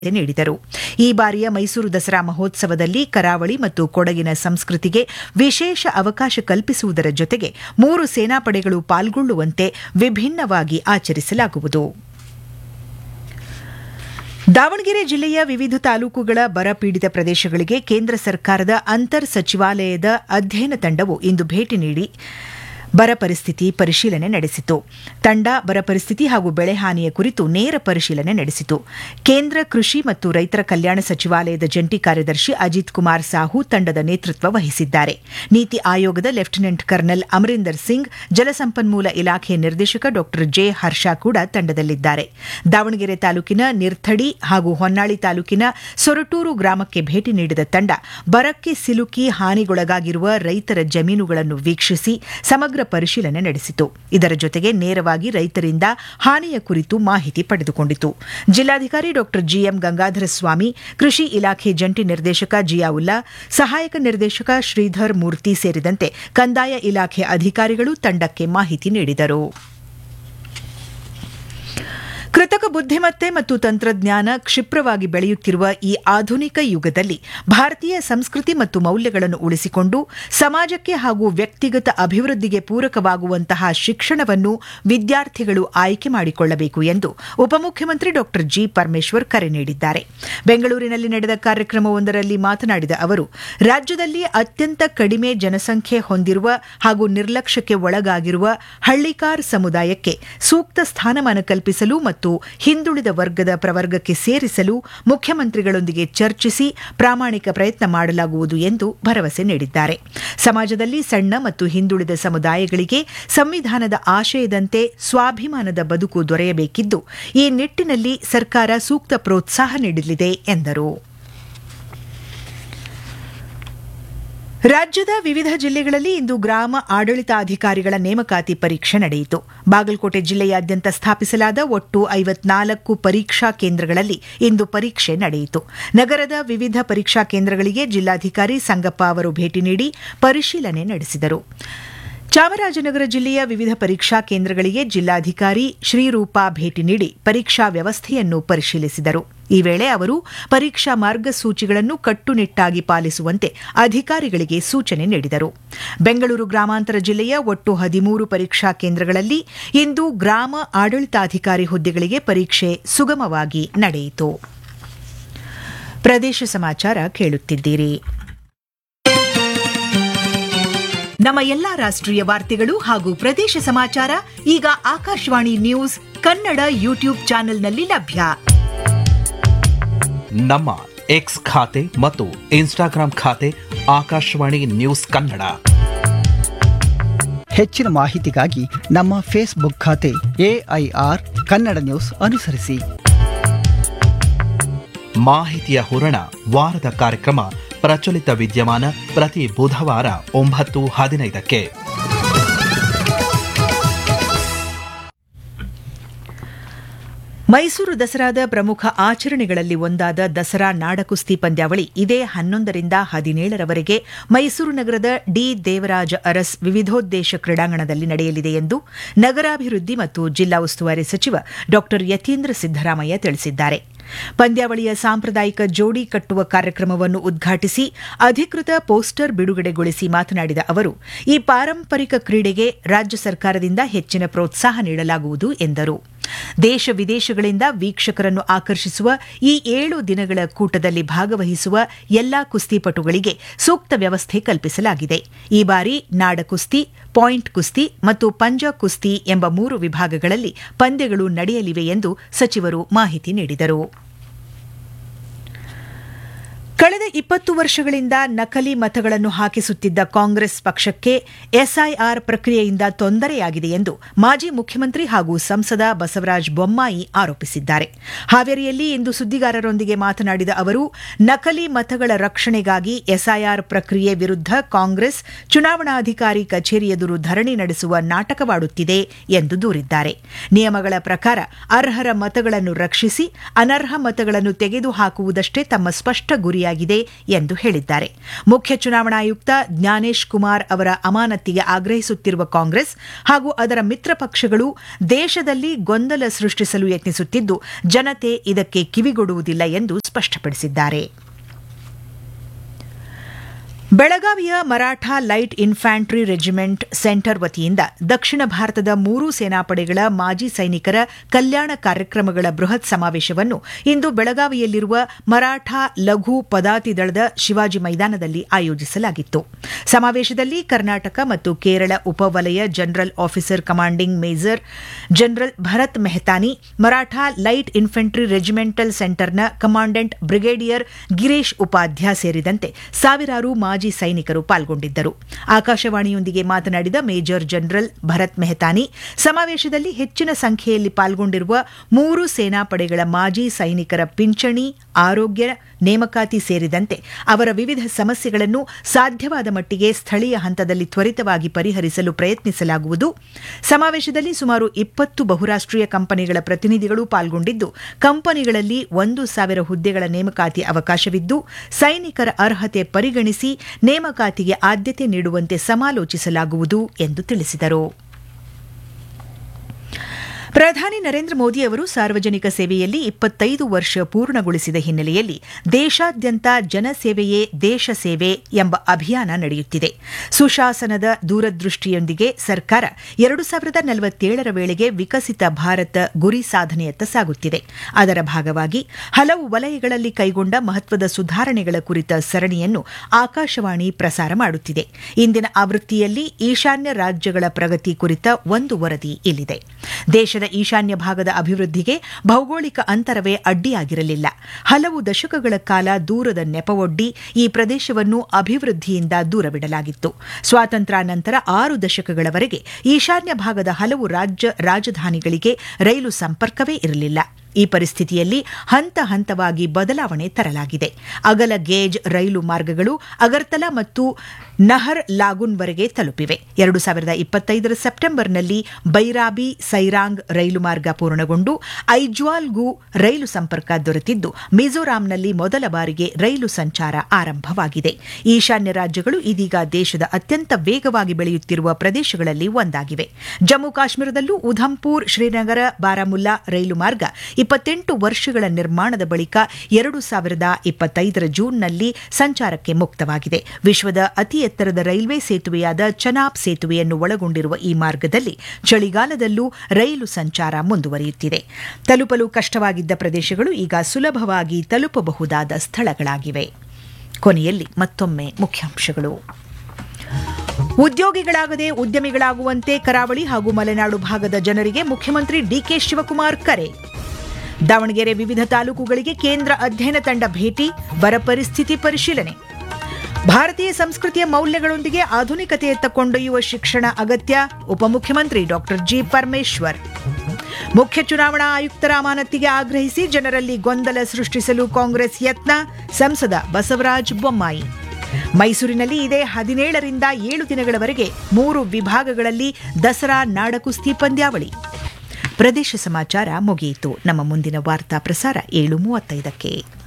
ನೀಡಿದರು ಈ ಬಾರಿಯ ಮೈಸೂರು ದಸರಾ ಮಹೋತ್ಸವದಲ್ಲಿ ಕರಾವಳಿ ಮತ್ತು ಕೊಡಗಿನ ಸಂಸ್ಕೃತಿಗೆ ವಿಶೇಷ ಅವಕಾಶ ಕಲ್ಪಿಸುವುದರ ಜೊತೆಗೆ ಮೂರು ಸೇನಾಪಡೆಗಳು ಪಾಲ್ಗೊಳ್ಳುವಂತೆ ವಿಭಿನ್ನವಾಗಿ ಆಚರಿಸಲಾಗುವುದು ದಾವಣಗೆರೆ ಜಿಲ್ಲೆಯ ವಿವಿಧ ತಾಲೂಕುಗಳ ಬರಪೀಡಿತ ಪ್ರದೇಶಗಳಿಗೆ ಕೇಂದ್ರ ಸರ್ಕಾರದ ಅಂತರ್ ಸಚಿವಾಲಯದ ಅಧ್ಯಯನ ತಂಡವು ಇಂದು ಭೇಟಿ ನೀಡಿ ಬರ ಪರಿಸ್ಥಿತಿ ಪರಿಶೀಲನೆ ನಡೆಸಿತು ತಂಡ ಬರ ಪರಿಸ್ಥಿತಿ ಹಾಗೂ ಬೆಳೆ ಹಾನಿಯ ಕುರಿತು ನೇರ ಪರಿಶೀಲನೆ ನಡೆಸಿತು ಕೇಂದ್ರ ಕೃಷಿ ಮತ್ತು ರೈತರ ಕಲ್ಯಾಣ ಸಚಿವಾಲಯದ ಜಂಟಿ ಕಾರ್ಯದರ್ಶಿ ಅಜಿತ್ ಕುಮಾರ್ ಸಾಹು ತಂಡದ ನೇತೃತ್ವ ವಹಿಸಿದ್ದಾರೆ ನೀತಿ ಆಯೋಗದ ಲೆಫ್ಟಿನೆಂಟ್ ಕರ್ನಲ್ ಅಮರಿಂದರ್ ಸಿಂಗ್ ಜಲಸಂಪನ್ಮೂಲ ಇಲಾಖೆ ನಿರ್ದೇಶಕ ಡಾ ಜೆ ಹರ್ಷ ಕೂಡ ತಂಡದಲ್ಲಿದ್ದಾರೆ ದಾವಣಗೆರೆ ತಾಲೂಕಿನ ನಿರ್ಥಡಿ ಹಾಗೂ ಹೊನ್ನಾಳಿ ತಾಲೂಕಿನ ಸೊರಟೂರು ಗ್ರಾಮಕ್ಕೆ ಭೇಟಿ ನೀಡಿದ ತಂಡ ಬರಕ್ಕೆ ಸಿಲುಕಿ ಹಾನಿಗೊಳಗಾಗಿರುವ ರೈತರ ಜಮೀನುಗಳನ್ನು ವೀಕ್ಷಿಸಿ ಸಮಗ್ರ ಪರಿಶೀಲನೆ ನಡೆಸಿತು ಇದರ ಜೊತೆಗೆ ನೇರವಾಗಿ ರೈತರಿಂದ ಹಾನಿಯ ಕುರಿತು ಮಾಹಿತಿ ಪಡೆದುಕೊಂಡಿತು ಜಿಲ್ಲಾಧಿಕಾರಿ ಡಾ ಜಿಎಂ ಗಂಗಾಧರ ಸ್ವಾಮಿ ಕೃಷಿ ಇಲಾಖೆ ಜಂಟಿ ನಿರ್ದೇಶಕ ಜಿಯಾವುಲ್ಲಾ ಸಹಾಯಕ ನಿರ್ದೇಶಕ ಶ್ರೀಧರ್ ಮೂರ್ತಿ ಸೇರಿದಂತೆ ಕಂದಾಯ ಇಲಾಖೆ ಅಧಿಕಾರಿಗಳು ತಂಡಕ್ಕೆ ಮಾಹಿತಿ ನೀಡಿದರು ಕೃತಕ ಬುದ್ಧಿಮತ್ತೆ ಮತ್ತು ತಂತ್ರಜ್ಞಾನ ಕ್ಷಿಪ್ರವಾಗಿ ಬೆಳೆಯುತ್ತಿರುವ ಈ ಆಧುನಿಕ ಯುಗದಲ್ಲಿ ಭಾರತೀಯ ಸಂಸ್ಕೃತಿ ಮತ್ತು ಮೌಲ್ಯಗಳನ್ನು ಉಳಿಸಿಕೊಂಡು ಸಮಾಜಕ್ಕೆ ಹಾಗೂ ವ್ಯಕ್ತಿಗತ ಅಭಿವೃದ್ಧಿಗೆ ಪೂರಕವಾಗುವಂತಹ ಶಿಕ್ಷಣವನ್ನು ವಿದ್ಯಾರ್ಥಿಗಳು ಆಯ್ಕೆ ಮಾಡಿಕೊಳ್ಳಬೇಕು ಎಂದು ಉಪಮುಖ್ಯಮಂತ್ರಿ ಡಾ ಜಿ ಪರಮೇಶ್ವರ್ ಕರೆ ನೀಡಿದ್ದಾರೆ ಬೆಂಗಳೂರಿನಲ್ಲಿ ನಡೆದ ಕಾರ್ಯಕ್ರಮವೊಂದರಲ್ಲಿ ಮಾತನಾಡಿದ ಅವರು ರಾಜ್ಯದಲ್ಲಿ ಅತ್ಯಂತ ಕಡಿಮೆ ಜನಸಂಖ್ಯೆ ಹೊಂದಿರುವ ಹಾಗೂ ನಿರ್ಲಕ್ಷ್ಯಕ್ಕೆ ಒಳಗಾಗಿರುವ ಹಳ್ಳಿಕಾರ್ ಸಮುದಾಯಕ್ಕೆ ಸೂಕ್ತ ಸ್ಥಾನಮಾನ ಕಲ್ಪಿಸಲು ಮತ್ತು ಹಿಂದುಳಿದ ವರ್ಗದ ಪ್ರವರ್ಗಕ್ಕೆ ಸೇರಿಸಲು ಮುಖ್ಯಮಂತ್ರಿಗಳೊಂದಿಗೆ ಚರ್ಚಿಸಿ ಪ್ರಾಮಾಣಿಕ ಪ್ರಯತ್ನ ಮಾಡಲಾಗುವುದು ಎಂದು ಭರವಸೆ ನೀಡಿದ್ದಾರೆ ಸಮಾಜದಲ್ಲಿ ಸಣ್ಣ ಮತ್ತು ಹಿಂದುಳಿದ ಸಮುದಾಯಗಳಿಗೆ ಸಂವಿಧಾನದ ಆಶಯದಂತೆ ಸ್ವಾಭಿಮಾನದ ಬದುಕು ದೊರೆಯಬೇಕಿದ್ದು ಈ ನಿಟ್ಟಿನಲ್ಲಿ ಸರ್ಕಾರ ಸೂಕ್ತ ಪ್ರೋತ್ಸಾಹ ನೀಡಲಿದೆ ಎಂದರು ರಾಜ್ಯದ ವಿವಿಧ ಜಿಲ್ಲೆಗಳಲ್ಲಿ ಇಂದು ಗ್ರಾಮ ಆಡಳಿತಾಧಿಕಾರಿಗಳ ನೇಮಕಾತಿ ಪರೀಕ್ಷೆ ನಡೆಯಿತು ಬಾಗಲಕೋಟೆ ಜಿಲ್ಲೆಯಾದ್ಯಂತ ಸ್ಥಾಪಿಸಲಾದ ಒಟ್ಟು ಐವತ್ನಾಲ್ಕು ಪರೀಕ್ಷಾ ಕೇಂದ್ರಗಳಲ್ಲಿ ಇಂದು ಪರೀಕ್ಷೆ ನಡೆಯಿತು ನಗರದ ವಿವಿಧ ಪರೀಕ್ಷಾ ಕೇಂದ್ರಗಳಿಗೆ ಜಿಲ್ಲಾಧಿಕಾರಿ ಸಂಗಪ್ಪ ಅವರು ಭೇಟಿ ನೀಡಿ ಪರಿಶೀಲನೆ ನಡೆಸಿದರು ಚಾಮರಾಜನಗರ ಜಿಲ್ಲೆಯ ವಿವಿಧ ಪರೀಕ್ಷಾ ಕೇಂದ್ರಗಳಿಗೆ ಜಿಲ್ಲಾಧಿಕಾರಿ ಶ್ರೀರೂಪಾ ಭೇಟಿ ನೀಡಿ ಪರೀಕ್ಷಾ ವ್ಯವಸ್ಥೆಯನ್ನು ಪರಿಶೀಲಿಸಿದರು ಈ ವೇಳೆ ಅವರು ಪರೀಕ್ಷಾ ಮಾರ್ಗಸೂಚಿಗಳನ್ನು ಕಟ್ಟುನಿಟ್ಟಾಗಿ ಪಾಲಿಸುವಂತೆ ಅಧಿಕಾರಿಗಳಿಗೆ ಸೂಚನೆ ನೀಡಿದರು ಬೆಂಗಳೂರು ಗ್ರಾಮಾಂತರ ಜಿಲ್ಲೆಯ ಒಟ್ಟು ಹದಿಮೂರು ಪರೀಕ್ಷಾ ಕೇಂದ್ರಗಳಲ್ಲಿ ಇಂದು ಗ್ರಾಮ ಆಡಳಿತಾಧಿಕಾರಿ ಹುದ್ದೆಗಳಿಗೆ ಪರೀಕ್ಷೆ ಸುಗಮವಾಗಿ ನಡೆಯಿತು ಪ್ರದೇಶ ಸಮಾಚಾರ ಕೇಳುತ್ತಿದ್ದೀರಿ ನಮ್ಮ ಎಲ್ಲಾ ರಾಷ್ಟ್ರೀಯ ವಾರ್ತೆಗಳು ಹಾಗೂ ಪ್ರದೇಶ ಸಮಾಚಾರ ಈಗ ಆಕಾಶವಾಣಿ ನ್ಯೂಸ್ ಕನ್ನಡ ಯೂಟ್ಯೂಬ್ ಚಾನೆಲ್ನಲ್ಲಿ ಲಭ್ಯ ನಮ್ಮ ಎಕ್ಸ್ ಖಾತೆ ಮತ್ತು ಇನ್ಸ್ಟಾಗ್ರಾಂ ಖಾತೆ ಆಕಾಶವಾಣಿ ನ್ಯೂಸ್ ಕನ್ನಡ ಹೆಚ್ಚಿನ ಮಾಹಿತಿಗಾಗಿ ನಮ್ಮ ಫೇಸ್ಬುಕ್ ಖಾತೆ ಎಐಆರ್ ಕನ್ನಡ ನ್ಯೂಸ್ ಅನುಸರಿಸಿ ಮಾಹಿತಿಯ ಹೂರಣ ವಾರದ ಕಾರ್ಯಕ್ರಮ ಪ್ರಚಲಿತ ವಿದ್ಯಮಾನ ಪ್ರತಿ ಬುಧವಾರ ಒಂಬತ್ತು ಹದಿನೈದಕ್ಕೆ ಮೈಸೂರು ದಸರಾದ ಪ್ರಮುಖ ಆಚರಣೆಗಳಲ್ಲಿ ಒಂದಾದ ದಸರಾ ನಾಡಕುಸ್ತಿ ಪಂದ್ಯಾವಳಿ ಇದೇ ಹನ್ನೊಂದರಿಂದ ಹದಿನೇಳರವರೆಗೆ ಮೈಸೂರು ನಗರದ ಡಿ ದೇವರಾಜ ಅರಸ್ ವಿವಿಧೋದ್ದೇಶ ಕ್ರೀಡಾಂಗಣದಲ್ಲಿ ನಡೆಯಲಿದೆ ಎಂದು ನಗರಾಭಿವೃದ್ಧಿ ಮತ್ತು ಜಿಲ್ಲಾ ಉಸ್ತುವಾರಿ ಸಚಿವ ಡಾ ಯತೀಂದ್ರ ಸಿದ್ದರಾಮಯ್ಯ ತಿಳಿಸಿದ್ದಾರೆ ಪಂದ್ಯಾವಳಿಯ ಸಾಂಪ್ರದಾಯಿಕ ಜೋಡಿ ಕಟ್ಟುವ ಕಾರ್ಯಕ್ರಮವನ್ನು ಉದ್ಘಾಟಿಸಿ ಅಧಿಕೃತ ಪೋಸ್ಟರ್ ಬಿಡುಗಡೆಗೊಳಿಸಿ ಮಾತನಾಡಿದ ಅವರು ಈ ಪಾರಂಪರಿಕ ಕ್ರೀಡೆಗೆ ರಾಜ್ಯ ಸರ್ಕಾರದಿಂದ ಹೆಚ್ಚಿನ ಪ್ರೋತ್ಸಾಹ ನೀಡಲಾಗುವುದು ಎಂದರು ದೇಶ ವಿದೇಶಗಳಿಂದ ವೀಕ್ಷಕರನ್ನು ಆಕರ್ಷಿಸುವ ಈ ಏಳು ದಿನಗಳ ಕೂಟದಲ್ಲಿ ಭಾಗವಹಿಸುವ ಎಲ್ಲಾ ಕುಸ್ತಿಪಟುಗಳಿಗೆ ಸೂಕ್ತ ವ್ಯವಸ್ಥೆ ಕಲ್ಪಿಸಲಾಗಿದೆ ಈ ಬಾರಿ ನಾಡ ಕುಸ್ತಿ ಪಾಯಿಂಟ್ ಕುಸ್ತಿ ಮತ್ತು ಪಂಜ ಕುಸ್ತಿ ಎಂಬ ಮೂರು ವಿಭಾಗಗಳಲ್ಲಿ ಪಂದ್ಯಗಳು ನಡೆಯಲಿವೆ ಎಂದು ಸಚಿವರು ಮಾಹಿತಿ ನೀಡಿದರು ಕಳೆದ ಇಪ್ಪತ್ತು ವರ್ಷಗಳಿಂದ ನಕಲಿ ಮತಗಳನ್ನು ಹಾಕಿಸುತ್ತಿದ್ದ ಕಾಂಗ್ರೆಸ್ ಪಕ್ಷಕ್ಕೆ ಎಸ್ಐಆರ್ ಪ್ರಕ್ರಿಯೆಯಿಂದ ತೊಂದರೆಯಾಗಿದೆ ಎಂದು ಮಾಜಿ ಮುಖ್ಯಮಂತ್ರಿ ಹಾಗೂ ಸಂಸದ ಬಸವರಾಜ ಬೊಮ್ಮಾಯಿ ಆರೋಪಿಸಿದ್ದಾರೆ ಹಾವೇರಿಯಲ್ಲಿ ಇಂದು ಸುದ್ದಿಗಾರರೊಂದಿಗೆ ಮಾತನಾಡಿದ ಅವರು ನಕಲಿ ಮತಗಳ ರಕ್ಷಣೆಗಾಗಿ ಎಸ್ಐಆರ್ ಪ್ರಕ್ರಿಯೆ ವಿರುದ್ಧ ಕಾಂಗ್ರೆಸ್ ಚುನಾವಣಾಧಿಕಾರಿ ಕಚೇರಿ ಎದುರು ಧರಣಿ ನಡೆಸುವ ನಾಟಕವಾಡುತ್ತಿದೆ ಎಂದು ದೂರಿದ್ದಾರೆ ನಿಯಮಗಳ ಪ್ರಕಾರ ಅರ್ಹರ ಮತಗಳನ್ನು ರಕ್ಷಿಸಿ ಅನರ್ಹ ಮತಗಳನ್ನು ತೆಗೆದುಹಾಕುವುದಷ್ಟೇ ತಮ್ಮ ಸ್ಪಷ್ಟ ಗುರಿಯಾಗಿದೆ ಭಾಗಿಯಾಗಿದೆ ಎಂದು ಹೇಳಿದ್ದಾರೆ ಮುಖ್ಯ ಚುನಾವಣಾ ಆಯುಕ್ತ ಜ್ಞಾನೇಶ್ ಕುಮಾರ್ ಅವರ ಅಮಾನತಿಗೆ ಆಗ್ರಹಿಸುತ್ತಿರುವ ಕಾಂಗ್ರೆಸ್ ಹಾಗೂ ಅದರ ಮಿತ್ರ ಪಕ್ಷಗಳು ದೇಶದಲ್ಲಿ ಗೊಂದಲ ಸೃಷ್ಟಿಸಲು ಯತ್ನಿಸುತ್ತಿದ್ದು ಜನತೆ ಇದಕ್ಕೆ ಕಿವಿಗೊಡುವುದಿಲ್ಲ ಎಂದು ಸ್ಪಷ್ಟಪಡಿಸಿದ್ದಾರೆ ಬೆಳಗಾವಿಯ Maratha light infantry regiment centre ವತಿಯಿಂದ ದಕ್ಷಿಣ ಭಾರತದ ಮೂರೂ ಸೇನಾಪಡೆಗಳ ಮಾಜಿ ಸೈನಿಕರ ಕಲ್ಯಾಣ ಕಾರ್ಯಕ್ರಮಗಳ ಬೃಹತ್ ಸಮಾವೇಶವನ್ನು ಇಂದು ಬೆಳಗಾವಿಯಲ್ಲಿರುವ ಮರಾಠ ಲಘು ಪದಾತಿ ದಳದ ಶಿವಾಜಿ ಮೈದಾನದಲ್ಲಿ ಆಯೋಜಿಸಲಾಗಿತ್ತು ಸಮಾವೇಶದಲ್ಲಿ ಕರ್ನಾಟಕ ಮತ್ತು ಕೇರಳ ಉಪವಲಯ general officer commanding major general Bharat Mehtani Maratha light infantry regimental ಸೆಂಟರ್ನ ಕಮಾಂಡೆಂಟ್ ಬ್ರಿಗೇಡಿಯರ್ ಗಿರೀಶ್ ಉಪಾಧ್ಯ ಸೇರಿದಂತೆ ಸಾವಿರಾರು ಮಾಜಿ ಸೈನಿಕರು ಪಾಲ್ಗೊಂಡಿದ್ದರು ಆಕಾಶವಾಣಿಯೊಂದಿಗೆ ಮಾತನಾಡಿದ ಮೇಜರ್ ಜನರಲ್ ಭರತ್ ಮೆಹತಾನಿ ಸಮಾವೇಶದಲ್ಲಿ ಹೆಚ್ಚಿನ ಸಂಖ್ಯೆಯಲ್ಲಿ ಪಾಲ್ಗೊಂಡಿರುವ ಮೂರು ಸೇನಾಪಡೆಗಳ ಮಾಜಿ ಸೈನಿಕರ ಪಿಂಚಣಿ ಆರೋಗ್ಯ ನೇಮಕಾತಿ ಸೇರಿದಂತೆ ಅವರ ವಿವಿಧ ಸಮಸ್ಯೆಗಳನ್ನು ಸಾಧ್ಯವಾದ ಮಟ್ಟಿಗೆ ಸ್ಥಳೀಯ ಹಂತದಲ್ಲಿ ತ್ವರಿತವಾಗಿ ಪರಿಹರಿಸಲು ಪ್ರಯತ್ನಿಸಲಾಗುವುದು ಸಮಾವೇಶದಲ್ಲಿ ಸುಮಾರು ಇಪ್ಪತ್ತು ಬಹುರಾಷ್ಟೀಯ ಕಂಪನಿಗಳ ಪ್ರತಿನಿಧಿಗಳು ಪಾಲ್ಗೊಂಡಿದ್ದು ಕಂಪನಿಗಳಲ್ಲಿ ಒಂದು ಸಾವಿರ ಹುದ್ದೆಗಳ ನೇಮಕಾತಿ ಅವಕಾಶವಿದ್ದು ಸೈನಿಕರ ಅರ್ಹತೆ ಪರಿಗಣಿಸಿ ನೇಮಕಾತಿಗೆ ಆದ್ಯತೆ ನೀಡುವಂತೆ ಸಮಾಲೋಚಿಸಲಾಗುವುದು ಎಂದು ತಿಳಿಸಿದರು ಪ್ರಧಾನಿ ನರೇಂದ್ರ ಮೋದಿ ಅವರು ಸಾರ್ವಜನಿಕ ಸೇವೆಯಲ್ಲಿ ಇಪ್ಪತ್ತೈದು ವರ್ಷ ಪೂರ್ಣಗೊಳಿಸಿದ ಹಿನ್ನೆಲೆಯಲ್ಲಿ ದೇಶಾದ್ಯಂತ ಜನಸೇವೆಯೇ ದೇಶ ಸೇವೆ ಎಂಬ ಅಭಿಯಾನ ನಡೆಯುತ್ತಿದೆ ಸುಶಾಸನದ ದೂರದೃಷ್ಟಿಯೊಂದಿಗೆ ಸರ್ಕಾರ ಎರಡು ಸಾವಿರದ ನಲವತ್ತೇಳರ ವೇಳೆಗೆ ವಿಕಸಿತ ಭಾರತ ಗುರಿ ಸಾಧನೆಯತ್ತ ಸಾಗುತ್ತಿದೆ ಅದರ ಭಾಗವಾಗಿ ಹಲವು ವಲಯಗಳಲ್ಲಿ ಕೈಗೊಂಡ ಮಹತ್ವದ ಸುಧಾರಣೆಗಳ ಕುರಿತ ಸರಣಿಯನ್ನು ಆಕಾಶವಾಣಿ ಪ್ರಸಾರ ಮಾಡುತ್ತಿದೆ ಇಂದಿನ ಆವೃತ್ತಿಯಲ್ಲಿ ಈಶಾನ್ಯ ರಾಜ್ಯಗಳ ಪ್ರಗತಿ ಕುರಿತ ಒಂದು ವರದಿ ಇಲ್ಲಿದೆ ದೇಶದ ಈಶಾನ್ಯ ಭಾಗದ ಅಭಿವೃದ್ಧಿಗೆ ಭೌಗೋಳಿಕ ಅಂತರವೇ ಅಡ್ಡಿಯಾಗಿರಲಿಲ್ಲ ಹಲವು ದಶಕಗಳ ಕಾಲ ದೂರದ ನೆಪವೊಡ್ಡಿ ಈ ಪ್ರದೇಶವನ್ನು ಅಭಿವೃದ್ಧಿಯಿಂದ ದೂರವಿಡಲಾಗಿತ್ತು ಸ್ವಾತಂತ್ರ್ಯಾನಂತರ ಆರು ದಶಕಗಳವರೆಗೆ ಈಶಾನ್ಯ ಭಾಗದ ಹಲವು ರಾಜ್ಯ ರಾಜಧಾನಿಗಳಿಗೆ ರೈಲು ಸಂಪರ್ಕವೇ ಇರಲಿಲ್ಲ ಈ ಪರಿಸ್ಥಿತಿಯಲ್ಲಿ ಹಂತ ಹಂತವಾಗಿ ಬದಲಾವಣೆ ತರಲಾಗಿದೆ ಅಗಲ ಗೇಜ್ ರೈಲು ಮಾರ್ಗಗಳು ಅಗರ್ತಲಾ ಮತ್ತು ನಹರ್ ಲಾಗುನ್ವರೆಗೆ ತಲುಪಿವೆ ಎರಡು ಸಾವಿರದ ಇಪ್ಪತ್ತೈದರ ಸೆಪ್ಟೆಂಬರ್ನಲ್ಲಿ ಬೈರಾಬಿ ಸೈರಾಂಗ್ ರೈಲು ಮಾರ್ಗ ಪೂರ್ಣಗೊಂಡು ಐಜ್ವಾಲ್ಗೂ ರೈಲು ಸಂಪರ್ಕ ದೊರೆತಿದ್ದು ಮಿಜೋರಾಂನಲ್ಲಿ ಮೊದಲ ಬಾರಿಗೆ ರೈಲು ಸಂಚಾರ ಆರಂಭವಾಗಿದೆ ಈಶಾನ್ಯ ರಾಜ್ಯಗಳು ಇದೀಗ ದೇಶದ ಅತ್ಯಂತ ವೇಗವಾಗಿ ಬೆಳೆಯುತ್ತಿರುವ ಪ್ರದೇಶಗಳಲ್ಲಿ ಒಂದಾಗಿವೆ ಜಮ್ಮು ಕಾಶ್ಮೀರದಲ್ಲೂ ಉಧಂಪುರ್ ಶ್ರೀನಗರ ಬಾರಾಮುಲ್ಲಾ ರೈಲು ಮಾರ್ಗ ಇಪ್ಪತ್ತೆಂಟು ವರ್ಷಗಳ ನಿರ್ಮಾಣದ ಬಳಿಕ ಎರಡು ಸಾವಿರದ ಇಪ್ಪತ್ತೈದರ ಜೂನ್ನಲ್ಲಿ ಸಂಚಾರಕ್ಕೆ ಮುಕ್ತವಾಗಿದೆ ವಿಶ್ವದ ಅತಿ ಎತ್ತರದ ರೈಲ್ವೆ ಸೇತುವೆಯಾದ ಚನಾಬ್ ಸೇತುವೆಯನ್ನು ಒಳಗೊಂಡಿರುವ ಈ ಮಾರ್ಗದಲ್ಲಿ ಚಳಿಗಾಲದಲ್ಲೂ ರೈಲು ಸಂಚಾರ ಮುಂದುವರಿಯುತ್ತಿದೆ ತಲುಪಲು ಕಷ್ಟವಾಗಿದ್ದ ಪ್ರದೇಶಗಳು ಈಗ ಸುಲಭವಾಗಿ ತಲುಪಬಹುದಾದ ಸ್ಥಳಗಳಾಗಿವೆ ಕೊನೆಯಲ್ಲಿ ಮತ್ತೊಮ್ಮೆ ಮುಖ್ಯಾಂಶಗಳು ಉದ್ಯೋಗಿಗಳಾಗದೆ ಉದ್ಯಮಿಗಳಾಗುವಂತೆ ಕರಾವಳಿ ಹಾಗೂ ಮಲೆನಾಡು ಭಾಗದ ಜನರಿಗೆ ಮುಖ್ಯಮಂತ್ರಿ ಡಿಕೆ ಶಿವಕುಮಾರ್ ಕರೆ ದಾವಣಗೆರೆ ವಿವಿಧ ತಾಲೂಕುಗಳಿಗೆ ಕೇಂದ್ರ ಅಧ್ಯಯನ ತಂಡ ಭೇಟಿ ಬರ ಪರಿಸ್ಥಿತಿ ಪರಿಶೀಲನೆ ಭಾರತೀಯ ಸಂಸ್ಕೃತಿಯ ಮೌಲ್ಯಗಳೊಂದಿಗೆ ಆಧುನಿಕತೆಯತ್ತ ಕೊಂಡೊಯ್ಯುವ ಶಿಕ್ಷಣ ಅಗತ್ಯ ಉಪಮುಖ್ಯಮಂತ್ರಿ ಡಾಕ್ಟರ್ ಜಿ ಪರಮೇಶ್ವರ್ ಮುಖ್ಯ ಚುನಾವಣಾ ಆಯುಕ್ತರ ಅಮಾನತಿಗೆ ಆಗ್ರಹಿಸಿ ಜನರಲ್ಲಿ ಗೊಂದಲ ಸೃಷ್ಟಿಸಲು ಕಾಂಗ್ರೆಸ್ ಯತ್ನ ಸಂಸದ ಬಸವರಾಜ ಬೊಮ್ಮಾಯಿ ಮೈಸೂರಿನಲ್ಲಿ ಇದೇ ಹದಿನೇಳರಿಂದ ಏಳು ದಿನಗಳವರೆಗೆ ಮೂರು ವಿಭಾಗಗಳಲ್ಲಿ ದಸರಾ ನಾಡಕುಸ್ತಿ ಪಂದ್ಯಾವಳಿ ಪ್ರದೇಶ ಸಮಾಚಾರ ಮುಗಿಯಿತು ನಮ್ಮ ಮುಂದಿನ ವಾರ್ತಾ ಪ್ರಸಾರ ಏಳು ಮೂವತ್ತೈದಕ್ಕೆ